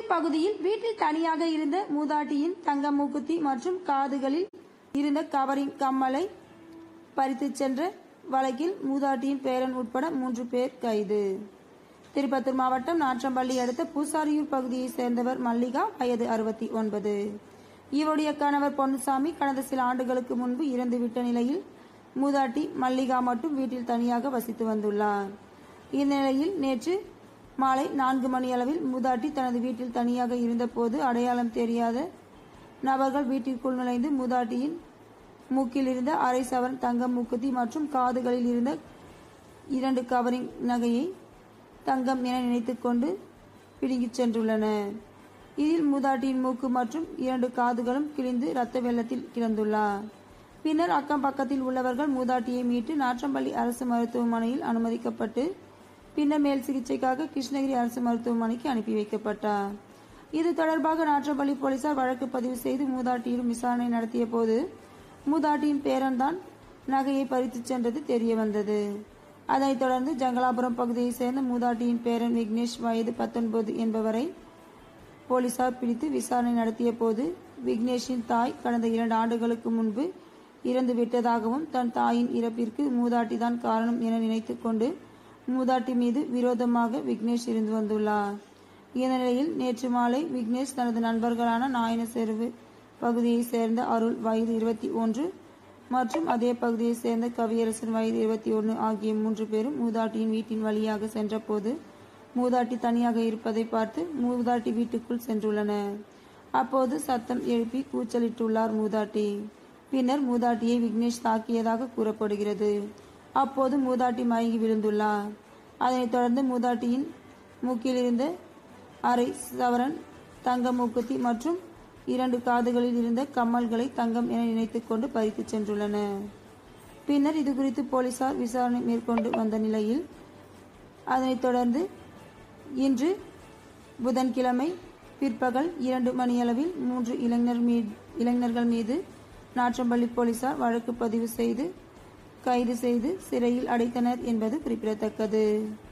பகுதியில் வீட்டில் தனியாக இருந்த மூதாட்டியின் தங்க மூக்குத்தி மற்றும் காதுகளில் இருந்த கவரிங் கம்மலை பறித்துச் சென்ற வழக்கில் மூதாட்டியின் பேரன் உட்பட மூன்று பேர் கைது திருப்பத்தூர் மாவட்டம் நாற்றம்பள்ளி அடுத்த பூசாரியூர் பகுதியைச் சேர்ந்தவர் மல்லிகா வயது அறுபத்தி ஒன்பது இவருடைய கணவர் பொன்னுசாமி கடந்த சில ஆண்டுகளுக்கு முன்பு இறந்துவிட்ட நிலையில் மூதாட்டி மல்லிகா மட்டும் வீட்டில் தனியாக வசித்து வந்துள்ளார் இந்நிலையில் நேற்று மாலை நான்கு மணி அளவில் மூதாட்டி தனது வீட்டில் தனியாக இருந்தபோது அடையாளம் தெரியாத நபர்கள் வீட்டிற்குள் நுழைந்து மூதாட்டியின் மூக்கில் இருந்த அரை சவரன் தங்க மூக்குத்தி மற்றும் காதுகளில் இருந்த இரண்டு கவரிங் நகையை தங்கம் என நினைத்துக் கொண்டு பிடுங்கிச் சென்றுள்ளனர் இதில் மூதாட்டியின் மூக்கு மற்றும் இரண்டு காதுகளும் கிழிந்து இரத்த வெள்ளத்தில் கிடந்துள்ளார் பின்னர் அக்கம் பக்கத்தில் உள்ளவர்கள் மூதாட்டியை மீட்டு நாற்றம்பள்ளி அரசு மருத்துவமனையில் அனுமதிக்கப்பட்டு பின்னர் மேல் சிகிச்சைக்காக கிருஷ்ணகிரி அரசு மருத்துவமனைக்கு அனுப்பி வைக்கப்பட்டார் இது தொடர்பாக நாற்றம்பள்ளி போலீசார் வழக்கு பதிவு செய்து மூதாட்டியிடம் விசாரணை நடத்திய போது மூதாட்டியின் பேரன்தான் நகையை பறித்துச் சென்றது தெரிய வந்தது அதனைத் தொடர்ந்து ஜங்கலாபுரம் பகுதியைச் சேர்ந்த மூதாட்டியின் பேரன் விக்னேஷ் வயது பத்தொன்பது என்பவரை போலீசார் பிடித்து விசாரணை நடத்திய போது விக்னேஷின் தாய் கடந்த இரண்டு ஆண்டுகளுக்கு முன்பு இறந்து விட்டதாகவும் தன் தாயின் இறப்பிற்கு மூதாட்டிதான் காரணம் என நினைத்துக் கொண்டு மூதாட்டி மீது விரோதமாக விக்னேஷ் இருந்து வந்துள்ளார் இந்த நிலையில் நேற்று மாலை விக்னேஷ் தனது நண்பர்களான நாயனசெருவு பகுதியைச் சேர்ந்த அருள் வயது இருபத்தி ஒன்று மற்றும் அதே பகுதியைச் சேர்ந்த கவியரசன் வயது இருபத்தி ஒன்று ஆகிய மூன்று பேரும் மூதாட்டியின் வீட்டின் வழியாக சென்றபோது மூதாட்டி தனியாக இருப்பதை பார்த்து மூதாட்டி வீட்டுக்குள் சென்றுள்ளனர் அப்போது சத்தம் எழுப்பி கூச்சலிட்டுள்ளார் மூதாட்டி பின்னர் மூதாட்டியை விக்னேஷ் தாக்கியதாக கூறப்படுகிறது அப்போது மூதாட்டி மயங்கி விழுந்துள்ளார் அதனைத் தொடர்ந்து மூதாட்டியின் மூக்கில் இருந்த அரை சவரன் தங்க மூக்குத்தி மற்றும் இரண்டு காதுகளில் இருந்த கம்மல்களை தங்கம் என நினைத்துக் கொண்டு பறித்துச் சென்றுள்ளனர் பின்னர் இதுகுறித்து போலீசார் விசாரணை மேற்கொண்டு வந்த நிலையில் அதனைத் தொடர்ந்து இன்று புதன்கிழமை பிற்பகல் இரண்டு மணியளவில் மூன்று இளைஞர் மீது இளைஞர்கள் மீது நாற்றம்பள்ளி போலீசார் வழக்கு பதிவு செய்து கைது செய்து சிறையில் அடைத்தனர் என்பது குறிப்பிடத்தக்கது